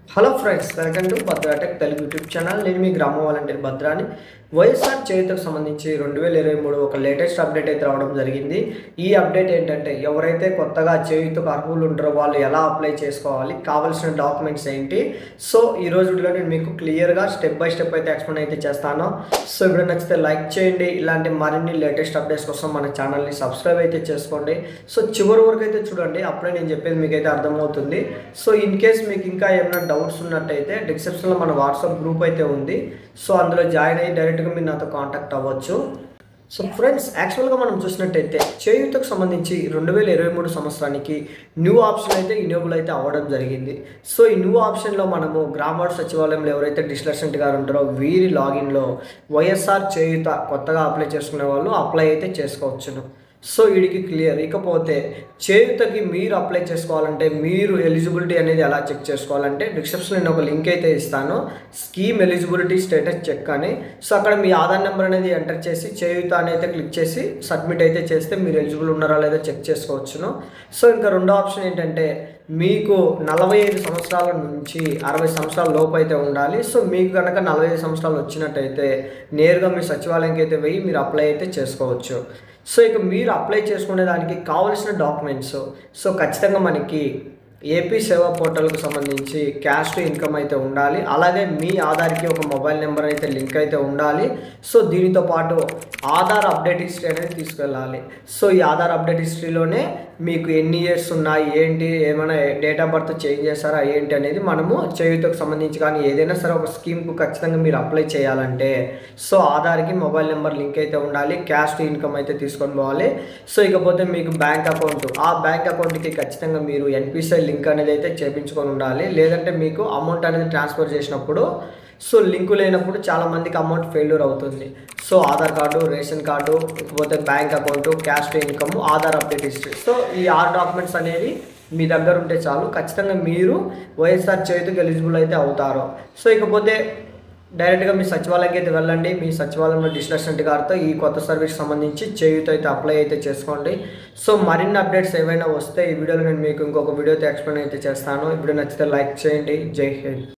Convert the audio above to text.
hello friends welcome to Bhadratech Telugu YouTube channel నేను మీ గ్రామ వాలంటీర్ భద్రాని వైఎస్ఆర్ చేయుతకు సంబంధించి రెండు వేల ఇరవై మూడు ఒక లేటెస్ట్ అప్డేట్ అయితే రావడం జరిగింది ఈ అప్డేట్ ఏంటంటే ఎవరైతే కొత్తగా చేయుతకు అర్హులు ఉంటారో వాళ్ళు ఎలా అప్లై చేసుకోవాలి కావాల్సిన డాక్యుమెంట్స్ ఏంటి సో ఈ రోజు వీడియోలో నేను మీకు క్లియర్గా స్టెప్ బై స్టెప్ అయితే ఎక్స్ప్లెయిన్ అయితే చేస్తాను సో ఇప్పుడు నచ్చితే లైక్ చేయండి ఇలాంటి మరిన్ని లేటెస్ట్ అప్డేట్స్ కోసం మన ఛానల్ని సబ్స్క్రైబ్ అయితే చేసుకోండి సో చివరి వరకు అయితే చూడండి అప్పుడే నేను చెప్పేది మీకు అయితే అర్థమవుతుంది సో ఇన్ కేస్ మీకు ఇంకా ఏమైనా డౌట్స్ ఉన్నట్టయితే డిస్క్రిప్షన్లో మన వాట్సాప్ గ్రూప్ అయితే ఉంది సో అందులో జాయిన్ అయ్యి డైరెక్ట్గా మీరు నాతో కాంటాక్ట్ అవ్వచ్చు సో ఫ్రెండ్స్ యాక్చువల్గా మనం చూసినట్టయితే చేయూతకు సంబంధించి రెండు వేల ఇరవై మూడు సంవత్సరానికి న్యూ ఆప్షన్ అయితే ఇనేబుల్ అయితే అవ్వడం జరిగింది సో ఈ న్యూ ఆప్షన్లో మనము గ్రామ సచివాలయంలో ఎవరైతే డిస్లెసెంట్ గారు ఉంటారో వీరి లాగిన్లో వైఎస్ఆర్ చేయూత కొత్తగా అప్లై చేసుకునే వాళ్ళు అప్లై అయితే చేసుకోవచ్చును సో వీడికి క్లియర్ ఇకపోతే చేయుతకి మీరు అప్లై చేసుకోవాలంటే మీరు ఎలిజిబిలిటీ అనేది ఎలా చెక్ చేసుకోవాలంటే డిస్క్రిప్షన్లో నేను ఒక లింక్ అయితే ఇస్తాను స్కీమ్ ఎలిజిబిలిటీ స్టేటస్ చెక్ అని సో అక్కడ మీ ఆధార్ నెంబర్ అనేది ఎంటర్ చేసి చేయుత అని అయితే క్లిక్ చేసి సబ్మిట్ అయితే చేస్తే మీరు ఎలిజిబుల్ ఉన్నారా లేదా చెక్ చేసుకోవచ్చును సో ఇంకా రెండో ఆప్షన్ ఏంటంటే మీకు నలభై ఐదు సంవత్సరాల నుంచి అరవై సంవత్సరాల లోపు అయితే ఉండాలి సో మీకు కనుక నలభై ఐదు సంవత్సరాలు వచ్చినట్టయితే నేరుగా మీ సచివాలయంకి అయితే వెయ్యి మీరు అప్లై అయితే చేసుకోవచ్చు సో ఇక మీరు అప్లై చేసుకునే దానికి కావలసిన డాక్యుమెంట్స్ సో ఖచ్చితంగా మనకి ఏపీ సేవా పోర్టల్కి సంబంధించి క్యాష్ టు ఇన్కమ్ అయితే ఉండాలి అలాగే మీ ఆధార్కి ఒక మొబైల్ నెంబర్ అయితే లింక్ అయితే ఉండాలి సో దీనితో పాటు ఆధార్ అప్డేట్ హిస్టరీ అనేది తీసుకెళ్ళాలి సో ఈ ఆధార్ అప్డేట్ హిస్టరీలోనే మీకు ఎన్ని ఇయర్స్ ఉన్నాయి ఏంటి ఏమైనా డేట్ ఆఫ్ బర్త్ చేంజ్ చేస్తారా ఏంటి అనేది మనము చేయుతకు సంబంధించి కానీ ఏదైనా సరే ఒక స్కీమ్కు ఖచ్చితంగా మీరు అప్లై చేయాలంటే సో ఆధార్కి మొబైల్ నెంబర్ లింక్ అయితే ఉండాలి క్యాష్ టు ఇన్కమ్ అయితే తీసుకొని పోవాలి సో ఇకపోతే మీకు బ్యాంక్ అకౌంట్ ఆ బ్యాంక్ అకౌంట్కి ఖచ్చితంగా మీరు ఎన్పిసిఐ లింక్ అనేది అయితే చేపించుకొని ఉండాలి లేదంటే మీకు అమౌంట్ అనేది ట్రాన్స్ఫర్ చేసినప్పుడు సో లింకు లేనప్పుడు చాలా మందికి అమౌంట్ ఫెయిల్యూర్ అవుతుంది so Aadhaar card ration card ఇకపోతే bank account caste income Aadhaar update history so ఈ ఆరు డాక్యుమెంట్స్ అనేవి మీ దగ్గర ఉంటే చాలు ఖచ్చితంగా మీరు వైఎస్ఆర్ చేతికి ఎలిజిబుల్ అయితే అవుతారు సో ఇకపోతే డైరెక్ట్గా మీ సచివాలయంకి అయితే వెళ్ళండి మీ సచివాలయంలో డిస్లెసెంట్ గారితో ఈ కొత్త సర్వీస్ సంబంధించి చేయుతో అయితే అప్లై అయితే చేసుకోండి సో మరిన్ని అప్డేట్స్ ఏవైనా వస్తే ఈ వీడియోలో నేను మీకు ఇంకొక వీడియోతో ఎక్స్ప్లెయిన్ అయితే చేస్తాను ఇప్పుడు నచ్చితే లైక్ చేయండి జై హింద్